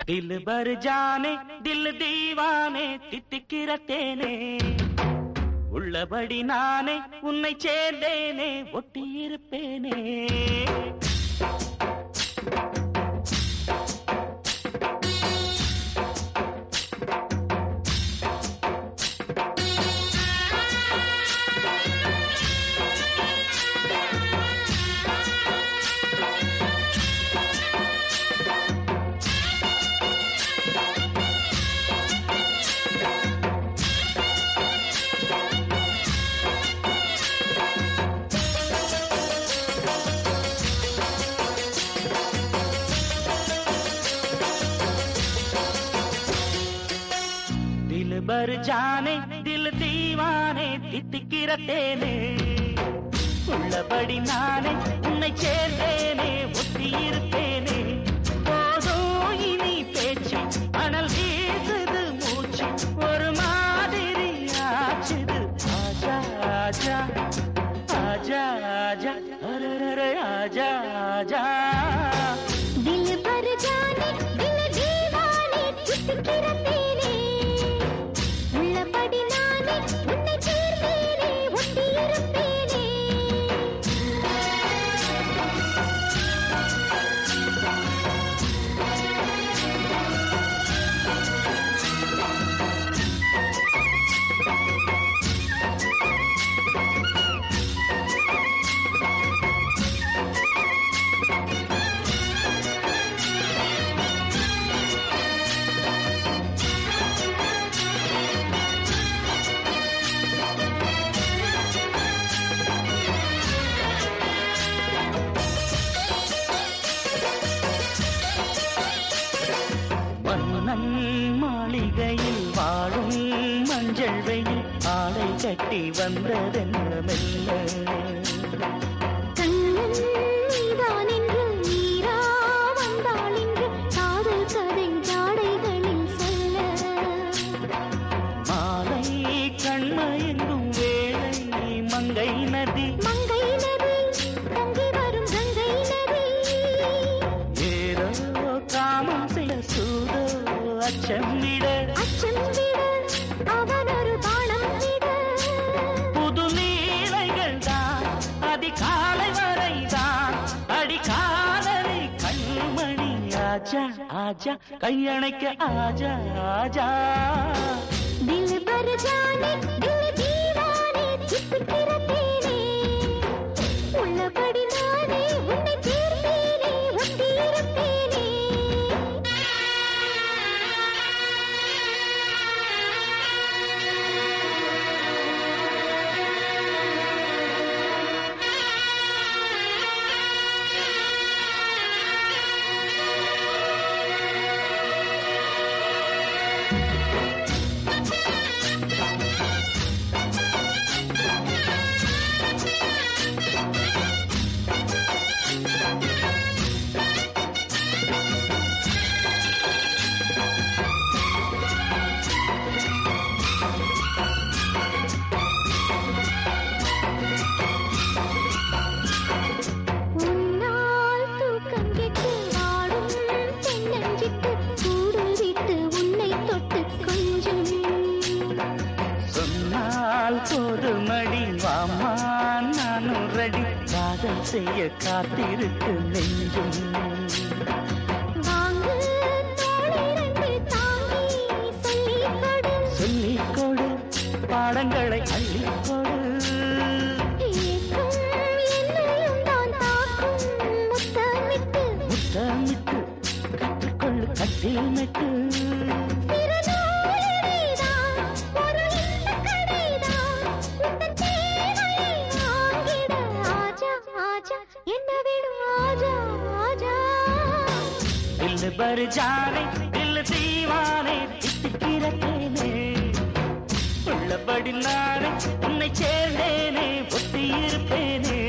தில் பர் ஜானே தில் தீவானே தித்திக்கிற தேனே உள்ளபடி நானே உன்னை சேர்ந்தேனே ஒட்டியிருப்பேனே தில் பர் ஜானே தில் தீவானே தித்திக்கிற தேனே உள்ளபடி நானே உன்னை சேர்ந்தேனே ஒட்டியிருப்பேனே போதும் இனி பேச்சு அனல் வீசுது மூச்சு ஒரு மாதிரி ஆச்சுது ஆஜா ஆஜா ஆஜா ஆஜா அரரர ஆஜா ஆஜா दिल भर जाने दिल दीवाने चितकिற தேனே உள்ளபடி நானே உன்னை சேர்ந்தேனே ஒட்டியிருப்பேனே மன்னன் மாளிகையில் வாழும் மஞ்சள் வெயில் ஆடை கட்டி வந்ததென்ன மெல்ல கண்ணன் நீதான் என்று நீரா வந்தாள் என்று காதல் கதை ஜாடைகளில் சொல்ல மாலை கண்மயங்கும் வேளை மங்கை நதி மங்கை நதி பொங்கி வரும் கங்கை நதி ஏதோ காமம் செய்ய சூதோ அச்சம் விட அச்சம் விட அவன் ஒரு பானம் விட புது நீலைகள் தான் அதிகாலை வரைதான் அடிக்காலரை கண்மணி ஆஜா ஆஜா கையணைக்க ஆஜா ஆஜா दिल भर जाने दिल दीवाने चितकिற தேனே உள்ளபடி நானே உன்னை சேர்ந்தேனே ஒட்டியிருப்பேனே உன்னால் தூக்கம் கெட்டு வாடும் தென்னஞ்சிட்டு கூடு விட்டு உன்னை தொட்டு கொஞ்சம் சொன்னால் போதுமடி வாமா நானும் ரெடி காதல் செய்ய காத்திருக்கு நெஞ்சும் வாங்கு தோளிரண்டு தாங்கி சொல்லிக் கொடு சொல்லிக் கொடு பாடங்களை அள்ளிக் கொடு ஏக்கம் என்னையும் தான் தாக்கும் முத்தமிட்டு முத்தமிட்டு கற்றுக்கொள்ளு கட்டில் மெட்டு திருநூலினிதான் ஒரு இன்பக் கடைதான் உந்தன் தேவையை வாங்கிட ஆஜா ஆஜா என்ன வேணும் ஆஜா ஆஜா தில் பர் ஜானே தில் தீவானே தித்திக்கிற தேனே உள்ளபடி நானே உன்னை சேர்ந்தேனே ஒட்டியிருப்பேனே